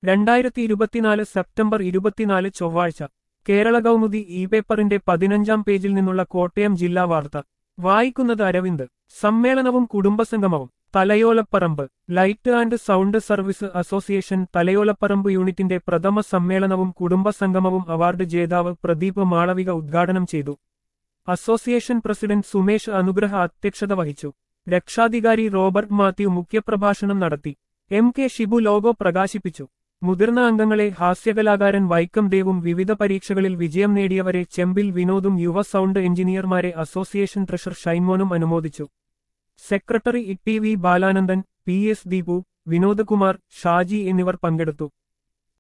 രണ്ടായിരത്തി ഇരുപത്തിനാല് സെപ്റ്റംബർ ഇരുപത്തിനാല് ചൊവ്വാഴ്ച കേരള കൗമുദി ഇ പേപ്പറിന്റെ പതിനഞ്ചാം പേജിൽ നിന്നുള്ള കോട്ടയം ജില്ലാ വാർത്ത വായിക്കുന്നത് അരവിന്ദ് സമ്മേളനവും കുടുംബസംഗമവും Thalayolaparambu light and sound service association Thalayolaparambu യൂണിറ്റിന്റെ പ്രഥമ സമ്മേളനവും കുടുംബസംഗമവും അവാർഡ് ജേതാവ് പ്രദീപ് മാളവിക ഉദ്ഘാടനം ചെയ്തു അസോസിയേഷൻ പ്രസിഡന്റ് സുമേഷ് അനുഗ്രഹ അധ്യക്ഷത വഹിച്ചു രക്ഷാധികാരി റോബർട്ട് മാത്യു മുഖ്യപ്രഭാഷണം നടത്തി എം കെ ഷിബു ലോഗോ പ്രകാശിപ്പിച്ചു മുതിർന്ന അംഗങ്ങളെ ഹാസ്യകലാകാരൻ വൈക്കം ദേവും വിവിധ പരീക്ഷകളിൽ വിജയം നേടിയവരെ ചെമ്പിൽ വിനോദും യുവ സൗണ്ട് എഞ്ചിനീയർമാരെ അസോസിയേഷൻ ട്രഷറർ ഷൈൻമോനും അനുമോദിച്ചു secretary E T V Balanandan P S Deepu Vinodkumar Shaji എന്നിവർ പങ്കെടുത്തു